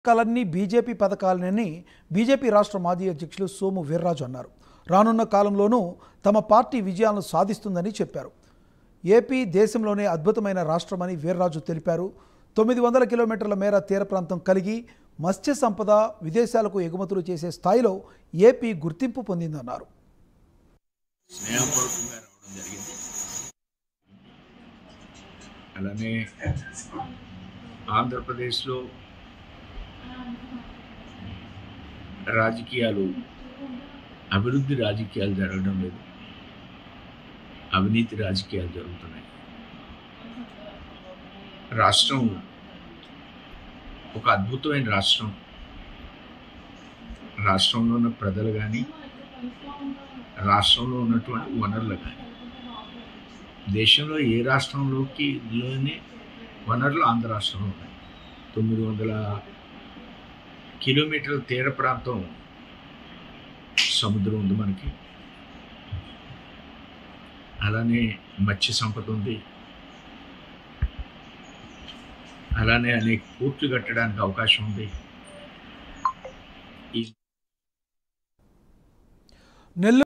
పథకాలన్నీ BJP పథకాలనని BJP రాష్ట్ర మాజీ అధ్యక్షులు సోము వీర్రాజు అన్నారు రానున్న కాలంలోనూ తమ పార్టీ విజయాలను సాధిస్తుందని చెప్పారు ఏపీ దేశంలోనే అద్భుతమైన రాష్ట్రమని వీర్రాజు తెలిపారు తొమ్మిది వందల కిలోమీటర్ల మేర తీర ప్రాంతం కలిగి మత్స్య సంపద విదేశాలకు ఎగుమతులు చేసే స్థాయిలో ఏపీ గుర్తింపు పొందిందన్నారు స్నేహపూర్వకంగా రావడం జరిగింది అలానే ఆంధ్రప్రదేశ్లో రాజకీయాలు అభివృద్ధి రాజకీయాలు జరగడం లేదు అవినీతి రాజకీయాలు జరుగుతున్నాయి రాష్ట్రం ఒక అద్భుతమైన రాష్ట్రం రాష్ట్రంలో ఉన్న ప్రజలు కానీ రాష్ట్రంలో ఉన్నటువంటి వనరులు కానీ దేశంలో ఏ రాష్ట్రంలోకి లోనే వనరులు ఆంధ్ర రాష్ట్రంలో ఉన్నాయి తొమ్మిది వందల కిలోమీటర్ల తీర ప్రాంతం సముద్రం ఉంది మనకి అలానే మత్స్య సంపద ఉంది అలానే అనేక పోర్ట్లు కట్టడానికి అవకాశం ఉంది ఈ నెల్లూరు